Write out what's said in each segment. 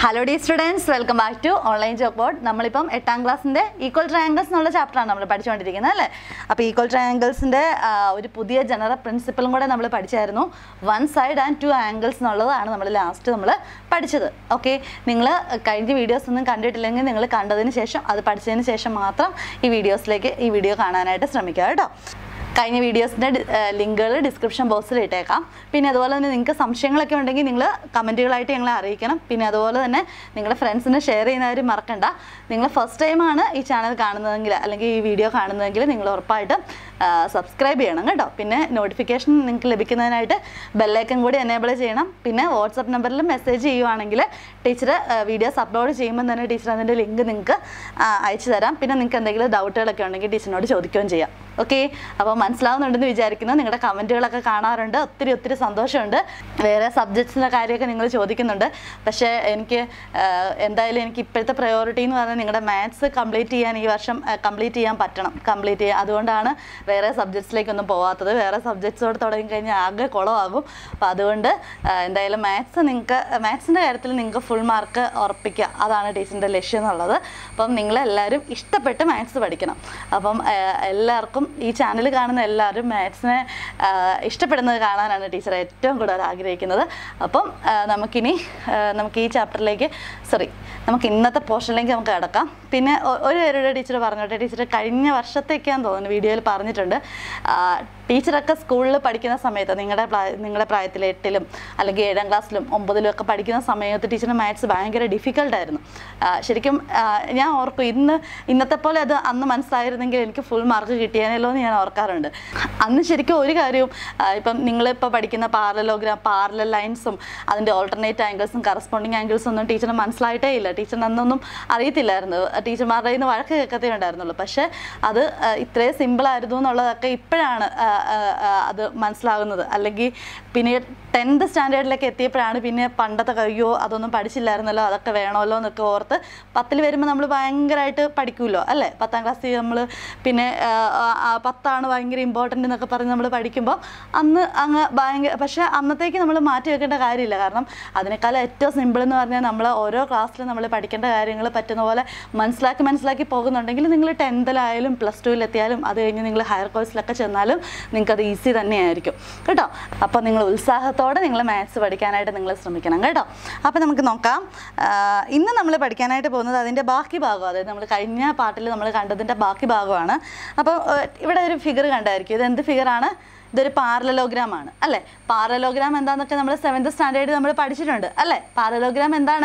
Hello dear students welcome back to online job board നമ്മളിപ്പം എട്ടാം ക്ലാസ്സിൻ്റെ ഈക്വൽ ട്രയാങ്കിൾസ് എന്നുള്ള ചാപ്റ്ററാണ് നമ്മൾ പഠിച്ചുകൊണ്ടിരിക്കുന്നത് അല്ലേ അപ്പോൾ ഈക്വൽ ട്രയാങ്കിൾസിൻ്റെ ഒരു പുതിയ ജനറൽ പ്രിൻസിപ്പളും കൂടെ നമ്മൾ പഠിച്ചായിരുന്നു one side and two angles എന്നുള്ളതാണ് നമ്മൾ ലാസ്റ്റ് നമ്മൾ പഠിച്ചത് ഓക്കെ നിങ്ങൾ കഴിഞ്ഞ വീഡിയോസ് ഒന്നും കണ്ടിട്ടില്ലെങ്കിൽ നിങ്ങൾ കണ്ടതിന് ശേഷം അത് പഠിച്ചതിന് ശേഷം മാത്രം ഈ വീഡിയോസിലേക്ക് ഈ വീഡിയോ കാണാനായിട്ട് ശ്രമിക്കുക കേട്ടോ കഴിഞ്ഞ വീഡിയോസിൻ്റെ ലിങ്കുകൾ ഡിസ്ക്രിപ്ഷൻ ബോക്സിൽ ഇട്ടേക്കാം പിന്നെ അതുപോലെ തന്നെ നിങ്ങൾക്ക് സംശയങ്ങളൊക്കെ ഉണ്ടെങ്കിൽ നിങ്ങൾ കമൻറ്റുകളായിട്ട് ഞങ്ങളെ അറിയിക്കണം പിന്നെ അതുപോലെ തന്നെ നിങ്ങളുടെ ഫ്രണ്ട്സിന് ഷെയർ ചെയ്യുന്നവർ മറക്കണ്ട നിങ്ങൾ ഫസ്റ്റ് ടൈമാണ് ഈ ചാനൽ കാണുന്നതെങ്കിൽ അല്ലെങ്കിൽ ഈ വീഡിയോ കാണുന്നതെങ്കിൽ നിങ്ങൾ ഉറപ്പായിട്ടും സബ്സ്ക്രൈബ് ചെയ്യണം കേട്ടോ പിന്നെ നോട്ടിഫിക്കേഷൻ നിങ്ങൾക്ക് ലഭിക്കുന്നതിനായിട്ട് ബെല്ലൈക്കൻ കൂടി എനേബിൾ ചെയ്യണം പിന്നെ വാട്സപ്പ് നമ്പറിൽ മെസ്സേജ് ചെയ്യുവാണെങ്കിൽ ടീച്ചർ വീഡിയോസ് അപ്ലോഡ് ചെയ്യുമ്പോൾ തന്നെ ടീച്ചർ അതിൻ്റെ ലിങ്ക് നിങ്ങൾക്ക് അയച്ചു തരാം പിന്നെ നിങ്ങൾക്ക് എന്തെങ്കിലും ഡൗട്ടുകളൊക്കെ ഉണ്ടെങ്കിൽ ടീച്ചറിനോട് ചോദിക്കുകയും ചെയ്യാം ഓക്കെ അപ്പോൾ മനസ്സിലാവുന്നുണ്ടെന്ന് വിചാരിക്കുന്നു നിങ്ങളുടെ കമൻറ്റുകളൊക്കെ കാണാറുണ്ട് ഒത്തിരി ഒത്തിരി സന്തോഷമുണ്ട് വേറെ സബ്ജക്ട്സിൻ്റെ കാര്യമൊക്കെ നിങ്ങൾ ചോദിക്കുന്നുണ്ട് പക്ഷേ എനിക്ക് ആ, എന്തായാലും എനിക്ക് ഇപ്പോഴത്തെ പ്രയോറിറ്റി എന്ന് പറഞ്ഞാൽ നിങ്ങളുടെ മാത്സ് കംപ്ലീറ്റ് ചെയ്യാൻ ഈ വർഷം കംപ്ലീറ്റ് ചെയ്യാൻ പറ്റണം കംപ്ലീറ്റ് ചെയ്യാൻ അതുകൊണ്ടാണ് വേറെ സബ്ജക്ട്സിലേക്കൊന്നും പോകാത്തത് വേറെ സബ്ജക്ട്സോട് തുടങ്ങി കഴിഞ്ഞാൽ ആകെ കുളമാകും അപ്പോൾ അതുകൊണ്ട് ആ, എന്തായാലും മാത്സ് നിങ്ങൾക്ക് മാത്സിൻ്റെ കാര്യത്തിൽ നിങ്ങൾക്ക് ഫുൾ മാർക്ക് ഉറപ്പിക്കുക അതാണ് ടീച്ചറിൻ്റെ ലക്ഷ്യം എന്നുള്ളത് അപ്പം നിങ്ങളെല്ലാവരും ഇഷ്ടപ്പെട്ട് മാത്സ് പഠിക്കണം അപ്പം ആ, എല്ലാവർക്കും ഈ ചാനൽ കാണുന്ന എല്ലാവരും മാത്സിനെ ആ, ഇഷ്ടപ്പെടുന്നത് കാണാനാണ് ടീച്ചർ ഏറ്റവും കൂടുതൽ ആഗ്രഹിക്കുന്നത് അപ്പം ആ, നമുക്കിനി ആ, നമുക്ക് ഈ ചാപ്റ്ററിലേക്ക് സോറി നമുക്ക് ഇന്നത്തെ പോർഷനിലേക്ക് നമുക്ക് കിടക്കാം പിന്നെ ഒ- ഒരു പേരുടെ ടീച്ചർ പറഞ്ഞോട്ടെ ടീച്ചർ കഴിഞ്ഞ വർഷത്തേക്കാന്ന് തോന്നുന്നു വീഡിയോയിൽ പറഞ്ഞിട്ടുണ്ട് ആ, ടീച്ചറൊക്കെ സ്കൂളിൽ പഠിക്കുന്ന സമയത്ത് നിങ്ങളുടെ പ്രായ നിങ്ങളുടെ പ്രായത്തിൽ എട്ടിലും അല്ലെങ്കിൽ ഏഴാം ക്ലാസ്സിലും ഒമ്പതിലും ഒക്കെ പഠിക്കുന്ന സമയത്ത് ടീച്ചറിന് മാത്സ് ഭയങ്കര ഡിഫിക്കൽട്ടായിരുന്നു ശരിക്കും ആ, ഞാൻ ഓർക്കും ഇന്ന് ഇന്നത്തെ പോലെ അത് അന്ന് മനസ്സിലായിരുന്നെങ്കിൽ എനിക്ക് ഫുൾ മാർക്ക് കിട്ടിയാനല്ലോ എന്ന് ഞാൻ ഓർക്കാറുണ്ട് അന്ന് ശരിക്കും ഒരു കാര്യവും ആ, ഇപ്പം നിങ്ങളിപ്പോൾ പഠിക്കുന്ന പാരലോഗ്രാം പാരലൽ ലൈൻസും അതിൻ്റെ ഓൾട്ടർനേറ്റ് ആംഗിൾസും കറസ്പോണ്ടിങ് ആംഗിൾസും ഒന്നും ടീച്ചറിന് മനസ്സിലായിട്ടേ ഇല്ല ടീച്ചറിന് അന്നൊന്നും അറിയത്തില്ലായിരുന്നു ടീച്ചർമാരുടെ കയ്യിൽ നിന്ന് വഴക്ക് കേൾക്കത്തേ ഉണ്ടായിരുന്നുള്ളൂ പക്ഷേ അത് ആ, ഇത്രയും സിമ്പിളായിരുന്നു എന്നുള്ളതൊക്കെ ഇപ്പോഴാണ് ആ, ആ, ആ, അത് മനസ്സിലാകുന്നത് അല്ലെങ്കിൽ പിന്നെ ടെൻത്ത് സ്റ്റാൻഡേർഡിലേക്ക് എത്തിയപ്പോഴാണ് പിന്നെ പണ്ടത്തെ കഴിയോ അതൊന്നും പഠിച്ചില്ലായിരുന്നല്ലോ അതൊക്കെ വേണമല്ലോ എന്നൊക്കെ ഓർത്ത് പത്തിൽ വരുമ്പോൾ നമ്മൾ ഭയങ്കരമായിട്ട് പഠിക്കുമല്ലോ അല്ലേ പത്താം ക്ലാസ്സിൽ നമ്മൾ പിന്നെ ആ, ആ, ആ, പത്താണ് ഭയങ്കര ഇമ്പോർട്ടൻ്റ് എന്നൊക്കെ പറഞ്ഞ് നമ്മൾ പഠിക്കുമ്പോൾ അന്ന് അങ്ങ് ഭയങ്കര പക്ഷേ അന്നത്തേക്ക് നമ്മൾ മാറ്റി വെക്കേണ്ട കാര്യമില്ല കാരണം അതിനേക്കാളും ഏറ്റവും സിമ്പിൾ എന്ന് പറഞ്ഞാൽ നമ്മൾ ഓരോ ക്ലാസ്സിലും നമ്മൾ പഠിക്കേണ്ട കാര്യങ്ങൾ പറ്റുന്ന പോലെ മനസ്സിലാക്കി മനസ്സിലാക്കി പോകുന്നുണ്ടെങ്കിൽ നിങ്ങൾ ടെൻത്തിലായാലും പ്ലസ് ടുവിലെത്തിയാലും അത് കഴിഞ്ഞ് നിങ്ങൾ ഹയർ കോഴ്സിലൊക്കെ ചെന്നാലും നിങ്ങൾക്ക് അത് ഈസി തന്നെയായിരിക്കും കേട്ടോ അപ്പോൾ നിങ്ങൾ ഉത്സാഹത്തോടെ നിങ്ങൾ മാത്സ് പഠിക്കാനായിട്ട് നിങ്ങൾ ശ്രമിക്കണം കേട്ടോ അപ്പോൾ നമുക്ക് നോക്കാം ആ, ഇന്ന് നമ്മൾ പഠിക്കാനായിട്ട് പോകുന്നത് അതിൻ്റെ ബാക്കി ഭാഗം അതായത് നമ്മൾ കഴിഞ്ഞ പാട്ടിൽ നമ്മൾ കണ്ടതിൻ്റെ ബാക്കി ഭാഗമാണ് അപ്പോൾ ഏഹ്, ഇവിടെ ഒരു ഫിഗർ കണ്ടായിരിക്കും ഇത് എന്ത് ഫിഗറാണ് ഇതൊരു പാരലലോഗ്രാം ആണ് അല്ലേ പാരലലോഗ്രാം എന്താണെന്നൊക്കെ നമ്മൾ സെവൻത്ത് സ്റ്റാൻഡേർഡിൽ നമ്മൾ പഠിച്ചിട്ടുണ്ട് അല്ലേ പാരലലോഗ്രാം എന്താണ്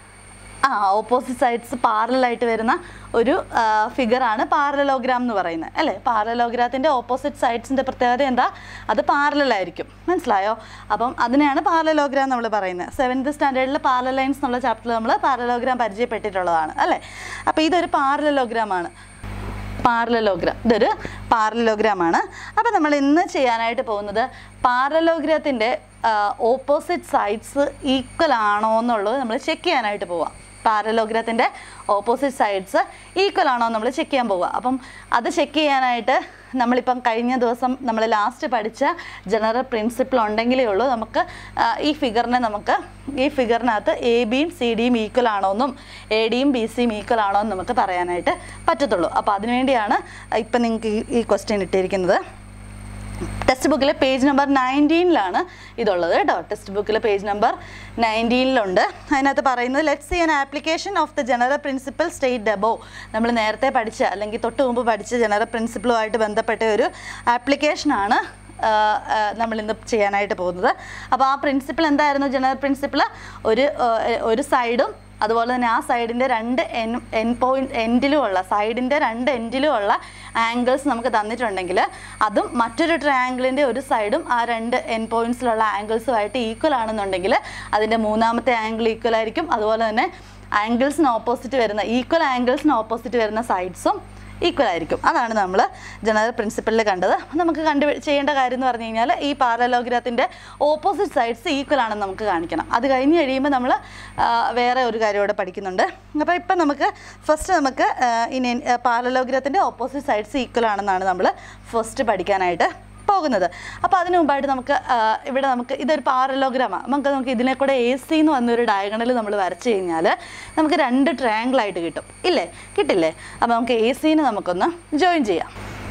ആ ഓപ്പോസിറ്റ് സൈഡ്സ് പാരലായിട്ട് വരുന്ന ഒരു ഫിഗറാണ് പാരലോഗ്രാം എന്ന് പറയുന്നത് അല്ലേ പാരലോഗ്രാത്തിൻ്റെ ഓപ്പോസിറ്റ് സൈഡ്സിൻ്റെ പ്രത്യേകത എന്താ അത് പാരലായിരിക്കും മനസ്സിലായോ അപ്പം അതിനെയാണ് പാരലോഗ്രാം നമ്മൾ പറയുന്നത് സെവൻത്ത് സ്റ്റാൻഡേർഡിൽ പാരലൈൻസ് എന്നുള്ള ചാപ്റ്ററിൽ നമ്മൾ പാരലോഗ്രാം പരിചയപ്പെട്ടിട്ടുള്ളതാണ് അല്ലേ അപ്പോൾ ഇതൊരു പാരലലോഗ്രാമാണ് പാരലലോഗ്രാം ഇതൊരു പാരലലോഗ്രാം ആണ് അപ്പോൾ നമ്മൾ ഇന്ന് ചെയ്യാനായിട്ട് പോകുന്നത് പാരലോഗ്രത്തിൻ്റെ ഓപ്പോസിറ്റ് സൈഡ്സ് ഈക്വൽ ആണോ എന്നുള്ളത് നമ്മൾ ചെക്ക് ചെയ്യാനായിട്ട് പോവാം പാരലോഗ്രത്തിൻ്റെ ഓപ്പോസിറ്റ് സൈഡ്സ് ഈക്വൽ ആണോ നമ്മൾ ചെക്ക് ചെയ്യാൻ പോവുക അപ്പം അത് ചെക്ക് ചെയ്യാനായിട്ട് നമ്മളിപ്പം കഴിഞ്ഞ ദിവസം നമ്മൾ ലാസ്റ്റ് പഠിച്ച ജനറൽ പ്രിൻസിപ്പിൾ ഉണ്ടെങ്കിലേ ഉള്ളൂ നമുക്ക് ആ, ഈ ഫിഗറിനെ നമുക്ക് ഈ ഫിഗറിനകത്ത് എ ബിയും സി ഡിയും ഈക്വൽ ആണോ എന്നും എ ഡിയും ബി സിയും ഈക്വൽ ആണോ എന്ന് നമുക്ക് പറയാനായിട്ട് പറ്റത്തുള്ളൂ അപ്പോൾ അതിനുവേണ്ടിയാണ് ഇപ്പം നിങ്ങൾക്ക് ഈ ഈ ക്വസ്റ്റ്യൻ ഇട്ടിരിക്കുന്നത് ടെക്സ്റ്റ് ബുക്കിലെ പേജ് നമ്പർ നയൻറ്റീനിലാണ് ഇതുള്ളത് കേട്ടോ ടെക്സ്റ്റ് ബുക്കിലെ പേജ് നമ്പർ നയൻറ്റീനിലുണ്ട് അതിനകത്ത് പറയുന്നത് let see an application of the general principle state ഡബോ നമ്മൾ നേരത്തെ പഠിച്ച അല്ലെങ്കിൽ തൊട്ട് മുമ്പ് പഠിച്ച ജനറൽ പ്രിൻസിപ്പളുമായിട്ട് ബന്ധപ്പെട്ട ഒരു ആപ്ലിക്കേഷനാണ് നമ്മൾ ഇന്ന് ചെയ്യാനായിട്ട് പോകുന്നത് അപ്പോൾ ആ പ്രിൻസിപ്പിൾ എന്തായിരുന്നു ജനറൽ പ്രിൻസിപ്പിൾ ഒരു ആ, ഒരു സൈഡും അതുപോലെ തന്നെ ആ സൈഡിൻ്റെ രണ്ട് എൻ എൻ പോയിന്റ് എൻഡിലുമുള്ള സൈഡിൻ്റെ രണ്ട് എൻഡിലുമുള്ള ആംഗിൾസ് നമുക്ക് തന്നിട്ടുണ്ടെങ്കിൽ അതും മറ്റൊരു ട്രയാങ്കിളിൻ്റെ ഒരു സൈഡും ആ രണ്ട് എൻ പോയിന്റ്സിലുള്ള ആംഗിൾസുമായിട്ട് ഈക്വൽ ആണെന്നുണ്ടെങ്കിൽ അതിൻ്റെ മൂന്നാമത്തെ ആംഗിൾ ഈക്വൽ ആയിരിക്കും അതുപോലെ തന്നെ ആംഗിൾസിന് ഓപ്പോസിറ്റ് വരുന്ന ഈക്വൽ ആംഗിൾസിന് ഓപ്പോസിറ്റ് വരുന്ന സൈഡ്സും ഈക്വൽ ആയിരിക്കും അതാണ് നമ്മൾ ജനറൽ പ്രിൻസിപ്പളിൽ കണ്ടത് നമുക്ക് കണ്ടു ചെയ്യേണ്ട കാര്യം എന്ന് പറഞ്ഞു കഴിഞ്ഞാൽ ഈ പാരലോഗ്രത്തിൻ്റെ ഓപ്പോസിറ്റ് സൈഡ്സ് ഈക്വൽ ആണെന്ന് നമുക്ക് കാണിക്കണം അത് കഴിഞ്ഞ് കഴിയുമ്പോൾ നമ്മൾ വേറെ ഒരു കാര്യം കൂടെ പഠിക്കുന്നുണ്ട് അപ്പോൾ ഇപ്പം നമുക്ക് ഫസ്റ്റ് നമുക്ക് ആ, ഇനി പാരലോഗ്രത്തിൻ്റെ ഓപ്പോസിറ്റ് സൈഡ്സ് ഈക്വൽ ആണെന്നാണ് നമ്മൾ ഫസ്റ്റ് പഠിക്കാനായിട്ട് പോകുന്നത് അപ്പോൾ അതിന് മുമ്പായിട്ട് നമുക്ക് ആ, ഇവിടെ നമുക്ക് ഇതൊരു പാരലോഗ്രാമാണ് നമുക്ക് നമുക്ക് ഇതിനെ കൂടെ എ സി എന്ന് വന്നൊരു ഡയഗണൽ നമ്മൾ വരച്ച് കഴിഞ്ഞാൽ നമുക്ക് രണ്ട് triangle ആയിട്ട് കിട്ടും ഇല്ലേ കിട്ടില്ലേ അപ്പോൾ നമുക്ക് എ സിന് നമുക്കൊന്ന് ജോയിൻ ചെയ്യാം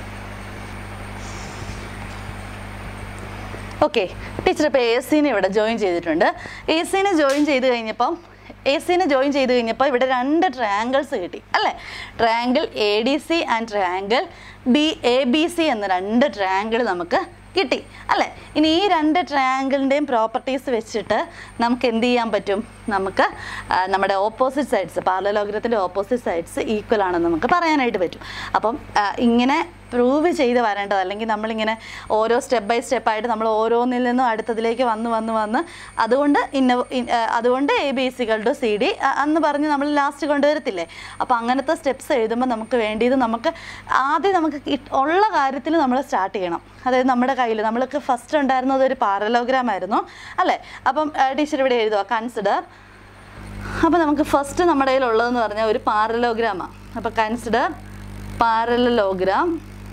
ഓക്കെ ടീച്ചർ ഇപ്പോൾ എ സിനെ ഇവിടെ ജോയിൻ ചെയ്തിട്ടുണ്ട് എ സിനെ ജോയിൻ ചെയ്ത് കഴിഞ്ഞപ്പം എ സിനെ ജോയിൻ ചെയ്ത് കഴിഞ്ഞപ്പോൾ ഇവിടെ രണ്ട് ട്രയാങ്കിൾസ് കിട്ടി അല്ലേ triangle A D C and triangle B A B C എന്ന രണ്ട് ട്രയാങ്കിൾ നമുക്ക് കിട്ടി അല്ലേ ഇനി ഈ രണ്ട് ട്രയാങ്കിളിൻ്റെയും പ്രോപ്പർട്ടീസ് വെച്ചിട്ട് നമുക്ക് എന്ത് ചെയ്യാൻ പറ്റും നമുക്ക് ആ, നമ്മുടെ ഓപ്പോസിറ്റ് സൈഡ്സ് പാർലലോഗ്രത്തിൻ്റെ ഓപ്പോസിറ്റ് സൈഡ്സ് ഈക്വൽ ആണെന്ന് നമുക്ക് പറയാനായിട്ട് പറ്റും അപ്പം ആ, ഇങ്ങനെ പ്രൂവ് ചെയ്ത് വരേണ്ടത് അല്ലെങ്കിൽ നമ്മളിങ്ങനെ ഓരോ സ്റ്റെപ്പ് ബൈ സ്റ്റെപ്പായിട്ട് നമ്മൾ ഓരോന്നിൽ നിന്നും അടുത്തതിലേക്ക് വന്ന് വന്ന് വന്ന് അതുകൊണ്ട് ഇന്ന ഇൻ- ആ, അതുകൊണ്ട് A B equal to C D അന്ന് പറഞ്ഞ് നമ്മൾ ലാസ്റ്റ് കൊണ്ടുവരത്തില്ലേ അപ്പോൾ അങ്ങനത്തെ സ്റ്റെപ്സ് എഴുതുമ്പോൾ നമുക്ക് വേണ്ടിയത് നമുക്ക് ആദ്യം നമുക്ക് കിട്ട്- ഉള്ള കാര്യത്തിൽ നമ്മൾ സ്റ്റാർട്ട് ചെയ്യണം അതായത് നമ്മുടെ കയ്യിൽ നമ്മൾക്ക് ഫസ്റ്റ് ഉണ്ടായിരുന്നത് ഒരു പാരലോഗ്രാം ആയിരുന്നു അല്ലേ അപ്പം ടീച്ചർ ഇവിടെ എഴുതുക കൺസിഡർ അപ്പോൾ നമുക്ക് ഫസ്റ്റ് നമ്മുടെ കയ്യിലുള്ളതെന്ന് പറഞ്ഞാൽ ഒരു പാരലോഗ്രാമാണ് അപ്പോൾ കൺസിഡർ പാരലോഗ്രാം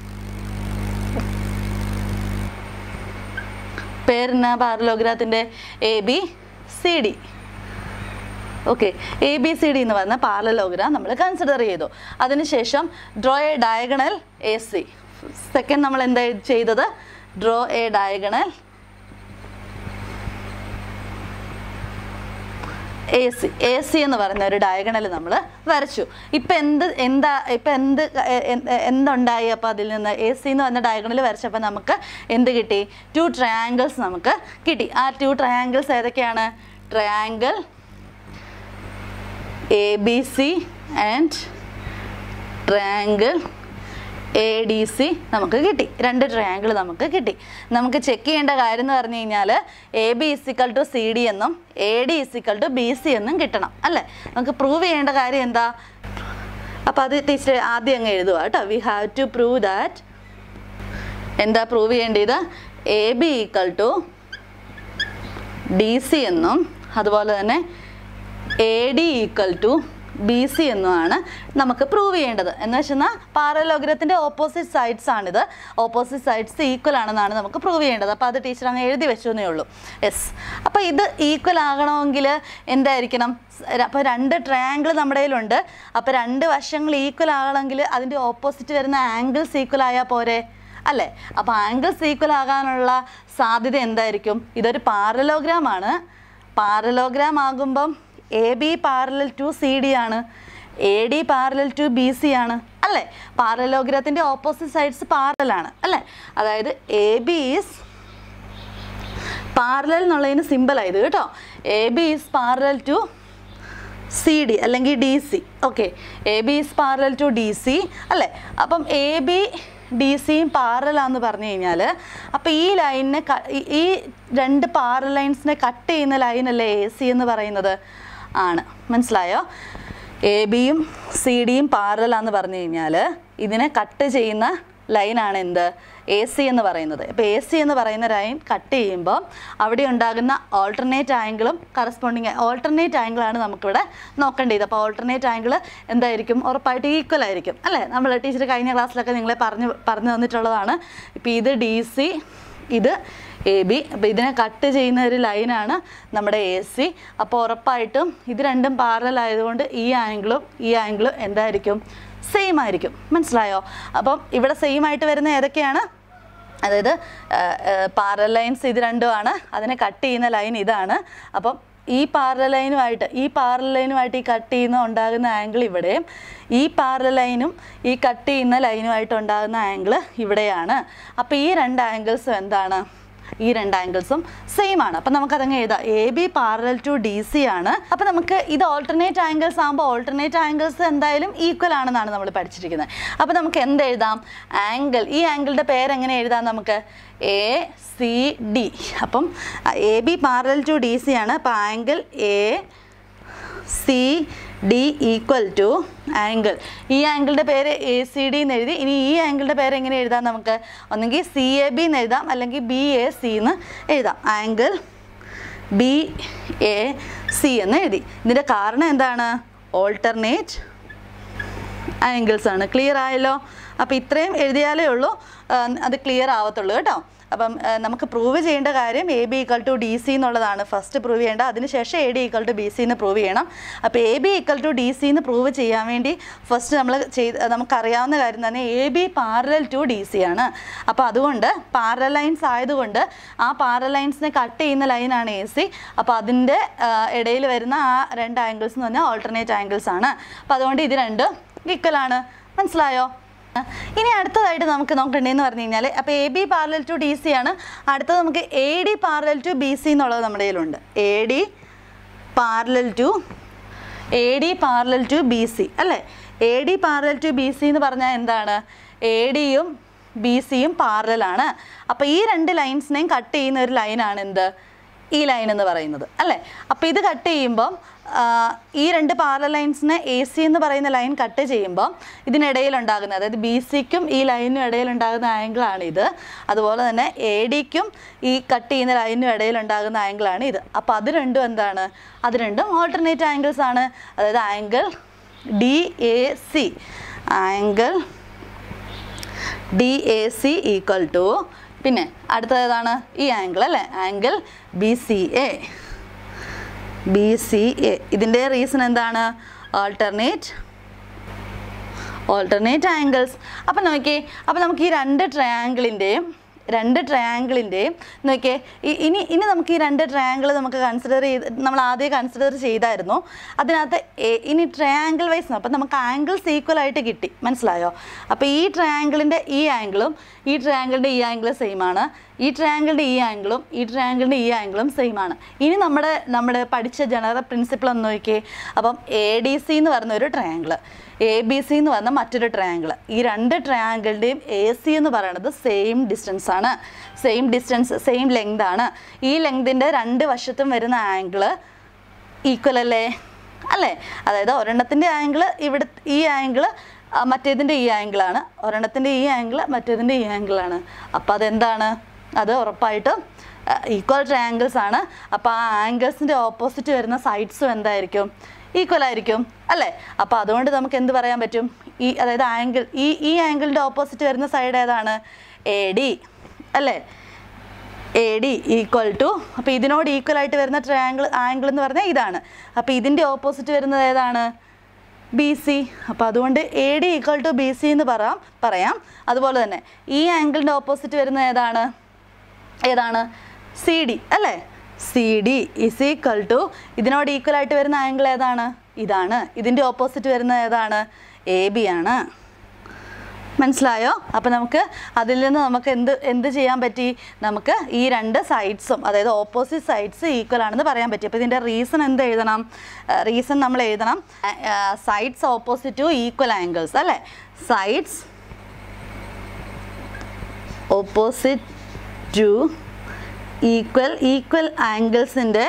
പേരെന്നാ പാരലോഗ്രാത്തിൻ്റെ A B C D okay A B C D എന്ന് പറഞ്ഞ പാരലോഗ്രാം നമ്മൾ കൺസിഡർ ചെയ്തു അതിനുശേഷം draw a diagonal A C second നമ്മൾ എന്താ ചെയ്തത് draw a diagonal A C A C എന്ന് പറയുന്ന ഒരു ഡയഗണൽ നമ്മൾ വരച്ചു ഇപ്പം എന്ത് എന്താ ഇപ്പം എന്ത് എ- എ- എന്തുണ്ടായി അപ്പോൾ അതിൽ നിന്ന് എ സി എന്ന് പറഞ്ഞ ഡയഗണൽ വരച്ചപ്പോൾ നമുക്ക് എന്ത് കിട്ടി ടു ട്രയാങ്കിൾസ് നമുക്ക് കിട്ടി ആ ടു ട്രയാങ്കിൾസ് ഏതൊക്കെയാണ് triangle A B C and triangle A D C നമുക്ക് കിട്ടി രണ്ട് ട്രയാങ്കിൾ നമുക്ക് കിട്ടി നമുക്ക് ചെക്ക് ചെയ്യേണ്ട കാര്യം എന്ന് പറഞ്ഞു കഴിഞ്ഞാൽ A B is equal to C D എന്നും A D is equal to B C എന്നും കിട്ടണം അല്ലേ നമുക്ക് പ്രൂവ് ചെയ്യേണ്ട കാര്യം എന്താ അപ്പോൾ അത് ടീച്ചർ ആദ്യം അങ്ങ് എഴുതുക കേട്ടോ we have to prove that എന്താ പ്രൂവ് ചെയ്യേണ്ടത് A B equal to D C എന്നും അതുപോലെ തന്നെ A D equal to B C എന്നുമാണ് നമുക്ക് പ്രൂവ് ചെയ്യേണ്ടത് എന്ന് വെച്ചാൽ പാരലോഗ്രത്തിൻ്റെ ഓപ്പോസിറ്റ് സൈഡ്സ് ആണിത് ഓപ്പോസിറ്റ് സൈഡ്സ് ഈക്വൽ ആണെന്നാണ് നമുക്ക് പ്രൂവ് ചെയ്യേണ്ടത് അപ്പോൾ അത് ടീച്ചർ അങ്ങ് എഴുതി വെച്ചു എന്നേ ഉള്ളൂ യെസ് അപ്പോൾ ഇത് ഈക്വൽ ആകണമെങ്കിൽ എന്തായിരിക്കണം അപ്പോൾ രണ്ട് ട്രയാങ്കിൾ നമ്മുടെ കയ്യിലുണ്ട് അപ്പോൾ രണ്ട് വശങ്ങൾ ഈക്വൽ ആകണമെങ്കിൽ അതിൻ്റെ ഓപ്പോസിറ്റ് വരുന്ന ആംഗിൾസ് ഈക്വൽ ആയാൽ പോരെ അല്ലേ അപ്പോൾ ആംഗിൾസ് ഈക്വൽ ആകാനുള്ള സാധ്യത എന്തായിരിക്കും ഇതൊരു പാരലോഗ്രാം ആണ് പാരലോഗ്രാം ആകുമ്പം A B parallel to C D ആണ് A D parallel to B C ആണ് അല്ലേ പാരലോഗ്രത്തിൻ്റെ ഓപ്പോസിറ്റ് സൈഡ്സ് പാരലാണ് അല്ലേ അതായത് എ ബി ഈസ് പാരലൽ എന്നുള്ളതിന് സിമ്പിളായത് കേട്ടോ A B is parallel to C D അല്ലെങ്കിൽ D C okay A B is parallel to D C അല്ലേ അപ്പം എ ബി ഡി സിയും പാരലാന്ന് പറഞ്ഞു കഴിഞ്ഞാൽ അപ്പോൾ ഈ ലൈനിനെ ക- ഈ- ഈ രണ്ട് പാരൽ ലൈൻസിനെ കട്ട് ചെയ്യുന്ന ലൈനല്ലേ എ സി എന്ന് പറയുന്നത് ആണ് മനസ്സിലായോ എ ബിയും സി ഡിയും പാരലാന്ന് പറഞ്ഞു കഴിഞ്ഞാൽ ഇതിനെ കട്ട് ചെയ്യുന്ന ലൈനാണ് എന്ത് എ സി എന്ന് പറയുന്നത് ഇപ്പോൾ എ സി എന്ന് പറയുന്ന ലൈൻ കട്ട് ചെയ്യുമ്പോൾ അവിടെ ഉണ്ടാകുന്ന ഓൾട്ടർനേറ്റ് ആംഗിളും കറസ്പോണ്ടിങ് ഓൾട്ടർനേറ്റ് ആംഗിളാണ് നമുക്കിവിടെ നോക്കേണ്ടത് അപ്പോൾ ഓൾട്ടർനേറ്റ് ആംഗിൾ എന്തായിരിക്കും ഉറപ്പായിട്ട് ഈക്വൽ ആയിരിക്കും അല്ലേ നമ്മൾ ടീച്ചർ കഴിഞ്ഞ ക്ലാസ്സിലൊക്കെ നിങ്ങളെ പറഞ്ഞു പറഞ്ഞു തന്നിട്ടുള്ളതാണ് ഇപ്പോൾ ഇത് ഡി സി ഇത് എ ബി അപ്പോൾ ഇതിനെ കട്ട് ചെയ്യുന്ന ഒരു ലൈനാണ് നമ്മുടെ എ സി അപ്പോൾ ഉറപ്പായിട്ടും ഇത് രണ്ടും പാരലൽ ആയതുകൊണ്ട് ഈ ആംഗിളും ഈ ആംഗിളും എന്തായിരിക്കും സെയിം ആയിരിക്കും മനസ്സിലായോ അപ്പം ഇവിടെ സെയിം ആയിട്ട് വരുന്ന ഏതൊക്കെയാണ് അതായത് പാരൽ ലൈൻസ് ഇത് രണ്ടുമാണ് അതിനെ കട്ട് ചെയ്യുന്ന ലൈൻ ഇതാണ് അപ്പം ഈ പാരൽ ലൈനുമായിട്ട് ഈ പാരൽ ലൈനുമായിട്ട് ഈ കട്ട് ചെയ്യുന്ന ഉണ്ടാകുന്ന ആംഗിൾ ഇവിടെയും ഈ പാരൽ ലൈനും ഈ കട്ട് ചെയ്യുന്ന ലൈനുമായിട്ട് ഉണ്ടാകുന്ന ആംഗിൾ ഇവിടെയാണ് അപ്പോൾ ഈ രണ്ട് ആംഗിൾസും എന്താണ് ഈ രണ്ട് ആംഗിൾസും സെയിം ആണ് അപ്പം നമുക്കതങ്ങ് എഴുതാം A B parallel to D C ആണ് അപ്പം നമുക്ക് ഇത് ഓൾട്ടർനേറ്റ് ആംഗിൾസ് ആകുമ്പോൾ ഓൾട്ടർനേറ്റ് ആംഗിൾസ് എന്തായാലും ഈക്വൽ ആണെന്നാണ് നമ്മൾ പഠിച്ചിരിക്കുന്നത് അപ്പം നമുക്ക് എന്ത് എഴുതാം ആംഗിൾ ഈ ആംഗിളിൻ്റെ പേര് എങ്ങനെ എഴുതാം നമുക്ക് എ സി ഡി അപ്പം A B parallel to D C ആണ് അപ്പം angle A C D equal to angle ഈ ആംഗിളിൻ്റെ പേര് എ സി ഡി എന്ന് എഴുതി ഇനി ഈ ആംഗിളിൻ്റെ പേര് എങ്ങനെ എഴുതാം നമുക്ക് ഒന്നെങ്കിൽ സി എ ബി എന്ന് എഴുതാം അല്ലെങ്കിൽ ബി എ സി എന്ന് എഴുതാം ആംഗിൾ ബി എ സി എന്ന് എഴുതി ഇതിൻ്റെ കാരണം എന്താണ് ഓൾട്ടർനേറ്റ് ആംഗിൾസ് ആണ് ക്ലിയർ ആയല്ലോ അപ്പോൾ ഇത്രയും എഴുതിയാലേ ഉള്ളൂ ആ, അത് ക്ലിയർ ആവത്തുള്ളൂ കേട്ടോ അപ്പം ആ, നമുക്ക് പ്രൂവ് ചെയ്യേണ്ട കാര്യം A B equal to D C എന്നുള്ളതാണ് ഫസ്റ്റ് പ്രൂവ് ചെയ്യേണ്ട അതിനുശേഷം A D equal to B C എന്ന് പ്രൂവ് ചെയ്യണം അപ്പോൾ A B equal to D C എന്ന് പ്രൂവ് ചെയ്യാൻ വേണ്ടി ഫസ്റ്റ് നമ്മൾ ചെയ്ത് നമുക്കറിയാവുന്ന കാര്യം തന്നെ A B parallel to D C ആണ് അപ്പോൾ അതുകൊണ്ട് പാരലൽ ലൈൻസ് ആയതുകൊണ്ട് ആ പാരലൽ ലൈൻസിനെ കട്ട് ചെയ്യുന്ന ലൈനാണ് എ സി അപ്പോൾ അതിൻ്റെ ഇടയിൽ വരുന്ന ആ രണ്ട് ആംഗിൾസ് എന്ന് പറഞ്ഞാൽ ഓൾട്ടർനേറ്റ് ആംഗിൾസ് ആണ് അപ്പോൾ അതുകൊണ്ട് ഇത് രണ്ടും ഈക്വൽ ആണ് മനസ്സിലായോ ഇനി അടുത്തതായിട്ട് നമുക്ക് നോക്കണ്ടേന്ന് പറഞ്ഞു കഴിഞ്ഞാൽ അപ്പോൾ A B parallel to D C ആണ് അടുത്തത് നമുക്ക് A D parallel to B C എന്നുള്ളത് നമ്മുടെ കയ്യിലുണ്ട് A D parallel to A D parallel to B C അല്ലേ A D parallel to B C എന്ന് പറഞ്ഞാൽ എന്താണ് എ ഡിയും ബി സിയും പാരലാണ് അപ്പോൾ ഈ രണ്ട് ലൈൻസിനെയും കട്ട് ചെയ്യുന്ന ഒരു ലൈനാണ് എന്ത് ഈ ലൈൻ എന്ന് പറയുന്നത് അല്ലേ അപ്പോൾ ഇത് കട്ട് ചെയ്യുമ്പം ആ, ഈ രണ്ട് പാരലൽ ലൈൻസിനെ എ സി എന്ന് പറയുന്ന ലൈൻ കട്ട് ചെയ്യുമ്പോൾ ഇതിനിടയിൽ ഉണ്ടാകുന്ന അതായത് ബി സിക്കും ഈ ലൈനും ഇടയിൽ ഉണ്ടാകുന്ന ആംഗിളാണ് ഇത് അതുപോലെ തന്നെ എ ഡിക്കും ഈ കട്ട് ചെയ്യുന്ന ലൈനും ഇടയിൽ ഉണ്ടാകുന്ന ആംഗിളാണ് ഇത് അപ്പോൾ അത് രണ്ടും എന്താണ് അത് രണ്ടും ഓൾട്ടർനേറ്റ് ആംഗിൾസ് ആണ് അതായത് angle D A C angle D A C equal to പിന്നെ അടുത്തത് ഏതാണ് ഈ ആംഗിൾ അല്ലേ angle B C A B C A ഇതിൻ്റെ റീസൺ എന്താണ് ഓൾട്ടർനേറ്റ് ഓൾട്ടർനേറ്റ് ആംഗിൾസ് അപ്പം നോക്കിയേ അപ്പം നമുക്ക് ഈ രണ്ട് ട്രയാങ്കിളിൻ്റെയും രണ്ട് ട്രയാങ്കിളിൻ്റെയും നോക്കിയേ ഈ- ഇനി ഇനി നമുക്ക് ഈ രണ്ട് ട്രയാങ്കിൾ നമുക്ക് കൺസിഡർ ചെയ്ത് നമ്മൾ ആദ്യം കൺസിഡർ ചെയ്തായിരുന്നു അതിനകത്ത് എ- ഇനി ട്രയാങ്കിൾ വൈസ് അപ്പം നമുക്ക് ആംഗിൾസ് ഈക്വൽ ആയിട്ട് കിട്ടി മനസ്സിലായോ അപ്പോൾ ഈ ട്രയാങ്കിളിൻ്റെ ഈ ആംഗിളും ഈ ട്രയാങ്കിളിൻ്റെ ഈ ആംഗിളും സെയിം ആണ് ഈ ട്രയാങ്കിളിൻ്റെ ഈ ആംഗിളും ഈ ട്രയാങ്കിളിൻ്റെ ഈ ആംഗിളും സെയിം ആണ് ഇനി നമ്മുടെ നമ്മുടെ പഠിച്ച ജനറൽ പ്രിൻസിപ്പിൾ ഒന്ന് നോക്കിയേ അപ്പം എ ഡി സി എന്ന് പറഞ്ഞ ഒരു ട്രയാങ്കിൾ എ ബി സി എന്ന് പറഞ്ഞ മറ്റൊരു ട്രയാങ്കിൾ ഈ രണ്ട് ട്രയാങ്കിളിൻ്റെയും എ സി എന്ന് പറയുന്നത് സെയിം ഡിസ്റ്റൻസ് ആണ് സെയിം ഡിസ്റ്റൻസ് സെയിം ലെങ്ത് ആണ് ഈ ലെങ്തിൻ്റെ രണ്ട് വശത്തും വരുന്ന ആംഗിള് ഈക്വൽ അല്ലേ അല്ലേ അതായത് ഒരെണ്ണത്തിൻ്റെ ആംഗിൾ ഇവിടെ ഈ ആംഗിൾ മറ്റേതിൻ്റെ ഈ ആംഗിളാണ് ഒരെണ്ണത്തിൻ്റെ ഈ ആംഗിൾ മറ്റേതിൻ്റെ ഈ ആംഗിളാണ് അപ്പോൾ അതെന്താണ് അത് ഉറപ്പായിട്ടും ഈക്വൽ ട്രയാങ്കിൾസ് ആണ് അപ്പോൾ ആ ആംഗിൾസിൻ്റെ ഓപ്പോസിറ്റ് വരുന്ന സൈഡ്സും എന്തായിരിക്കും ഈക്വൽ ആയിരിക്കും അല്ലേ അപ്പോൾ അതുകൊണ്ട് നമുക്ക് എന്ത് പറയാൻ പറ്റും ഈ അതായത് ആംഗിൾ ഈ ഈ ആംഗിളിൻ്റെ ഓപ്പോസിറ്റ് വരുന്ന സൈഡ് ഏതാണ് എ ഡി അല്ലേ എ ഡി ഈക്വൽ ടു അപ്പോൾ ഇതിനോട് ഈക്വൽ ആയിട്ട് വരുന്ന ട്രയാങ്കിൾ ആംഗിൾ എന്ന് പറഞ്ഞാൽ ഇതാണ് അപ്പോൾ ഇതിൻ്റെ ഓപ്പോസിറ്റ് വരുന്നത് ഏതാണ് ബി സി അപ്പോൾ അതുകൊണ്ട് A D equal to B C എന്ന് പറയാം പറയാം അതുപോലെ തന്നെ ഈ ആംഗിളിൻ്റെ ഓപ്പോസിറ്റ് വരുന്നത് ഏതാണ് ഏതാണ് സി ഡി അല്ലേ C D is equal to ഇതിനോട് ഈക്വൽ ആയിട്ട് വരുന്ന ആംഗിൾ ഏതാണ് ഇതാണ് ഇതിൻ്റെ ഓപ്പോസിറ്റ് വരുന്നത് ഏതാണ് എ ബി ആണ് മനസ്സിലായോ അപ്പോൾ നമുക്ക് അതിൽ നിന്ന് നമുക്ക് എന്ത് എന്ത് ചെയ്യാൻ പറ്റി നമുക്ക് ഈ രണ്ട് സൈഡ്സും അതായത് ഓപ്പോസിറ്റ് സൈഡ്സ് ഈക്വൽ ആണെന്ന് പറയാൻ പറ്റി അപ്പോൾ ഇതിൻ്റെ റീസൺ എന്ത് എഴുതണം റീസൺ നമ്മൾ എഴുതണം sides opposite to equal angles അല്ലേ sides opposite to equal equal ആംഗിൾസിൻ്റെ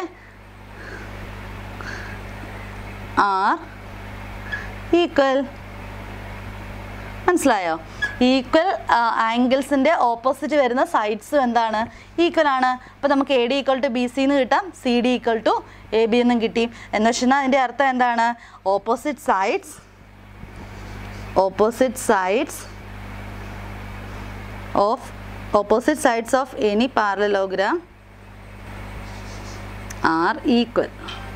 ആർ ഈക്വൽ മനസ്സിലായോ ഈക്വൽ ആംഗിൾസിൻ്റെ ഓപ്പോസിറ്റ് വരുന്ന സൈഡ്സും എന്താണ് ഈക്വൽ ആണ് അപ്പോൾ നമുക്ക് A D equal to B C എന്ന് കിട്ടാം C D equal to A B എന്നും കിട്ടി എന്ന് വെച്ചാൽ അതിൻ്റെ അർത്ഥം എന്താണ് opposite sides opposite sides of opposite sides of any parallelogram are equal